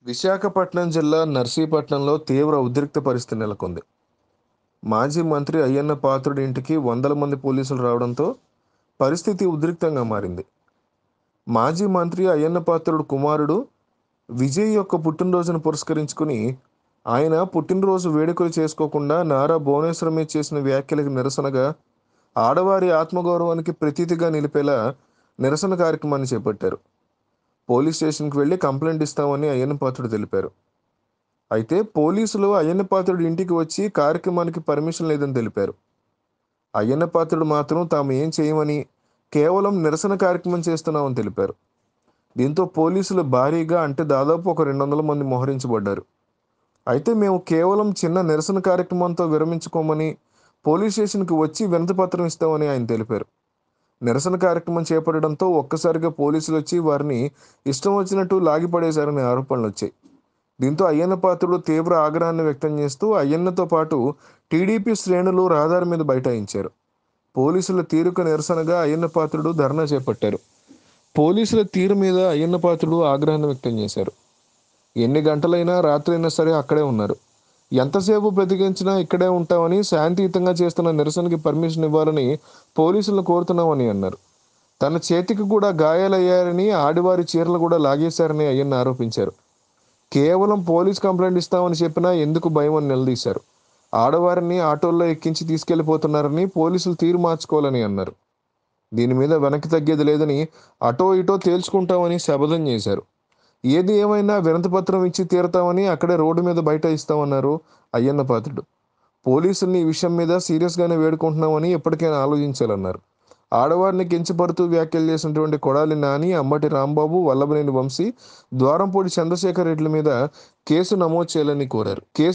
విశాఖపట్నం జిల్లా నర్సీపట్నంలో తీవ్ర ఉద్రిక్త పరిస్థితి నెలకొంది మాజీ మంత్రి అయ్యన్న పాత్రుడి ఇంటికి వందల మంది పోలీసులు రావడంతో పరిస్థితి ఉద్రిక్తంగా మారింది మాజీ మంత్రి అయ్యన్న పాత్రుడు కుమారుడు విజయ్ యొక్క పుట్టినరోజును పురస్కరించుకుని ఆయన పుట్టినరోజు వేడుకలు చేసుకోకుండా నారా భువనేశ్వరం మీద చేసిన వ్యాఖ్యలకు నిరసనగా ఆడవారి ఆత్మగౌరవానికి ప్రతీతిగా నిలిపేలా నిరసన కార్యక్రమాన్ని చేపట్టారు పోలీస్ స్టేషన్కి వెళ్ళి కంప్లైంట్ ఇస్తామని అయ్యన్న పాత్రుడు తెలిపారు అయితే పోలీసులు అయ్యన్న పాత్రుడు ఇంటికి వచ్చి కార్యక్రమానికి పర్మిషన్ లేదని తెలిపారు అయ్యన్న పాత్రుడు మాత్రం తాము ఏం చేయమని కేవలం నిరసన కార్యక్రమం చేస్తున్నామని తెలిపారు దీంతో పోలీసులు భారీగా అంటే దాదాపు ఒక రెండు వందల మంది మోహరించబడ్డారు అయితే మేము కేవలం చిన్న నిరసన కార్యక్రమంతో విరమించుకోమని పోలీస్ స్టేషన్కి వచ్చి వినతిపత్రం ఇస్తామని ఆయన తెలిపారు నిరసన కార్యక్రమం చేపట్టడంతో ఒక్కసారిగా పోలీసులు వచ్చి వారిని ఇష్టం వచ్చినట్టు లాగిపడేశారనే ఆరోపణలు వచ్చాయి దీంతో అయ్యన్న పాత్రుడు తీవ్ర ఆగ్రహాన్ని వ్యక్తం చేస్తూ అయ్యన్నతో పాటు టీడీపీ శ్రేణులు రహదారి మీద బైఠాయించారు పోలీసుల తీరుకు నిరసనగా అయ్యన్న పాత్రుడు ధర్నా చేపట్టారు పోలీసుల తీరు మీద అయ్యన్న పాత్రుడు ఆగ్రహాన్ని వ్యక్తం చేశారు ఎన్ని గంటలైనా రాత్రైనా సరే అక్కడే ఉన్నారు ఎంతసేపు బ్రతికించినా ఇక్కడే ఉంటామని శాంతియుతంగా చేస్తున్న నిరసనకి పర్మిషన్ ఇవ్వాలని పోలీసులను కోరుతున్నామని అన్నారు తన చేతికి కూడా గాయాలయ్యారని ఆడివారి చీరలు కూడా లాగేశారని అయ్యన్న ఆరోపించారు కేవలం పోలీస్ కంప్లైంట్ ఇస్తామని చెప్పినా ఎందుకు భయం అని నిలదీశారు ఆడవారిని ఆటోల్లో ఎక్కించి తీసుకెళ్లిపోతున్నారని పోలీసులు తీరు మార్చుకోవాలని అన్నారు దీని మీద వెనక్కి తగ్గేది లేదని అటో ఇటో తేల్చుకుంటామని శపథం చేశారు ఏది ఏమైనా వినతిపత్రం ఇచ్చి తీరతామని అక్కడే రోడ్డు మీద బయట ఇస్తామన్నారు అయ్యన్న పాత్రుడు పోలీసుల్ని ఈ విషయం మీద సీరియస్గానే వేడుకుంటున్నామని ఎప్పటికైనా ఆలోచించాలన్నారు ఆడవారిని కించపడుతూ వ్యాఖ్యలు చేసినటువంటి కొడాలి నాని అమ్మటి రాంబాబు వల్లభనేని వంశీ ద్వారంపూడి చంద్రశేఖర్ రెడ్డి మీద కేసు నమోదు చేయాలని కోరారు కేసు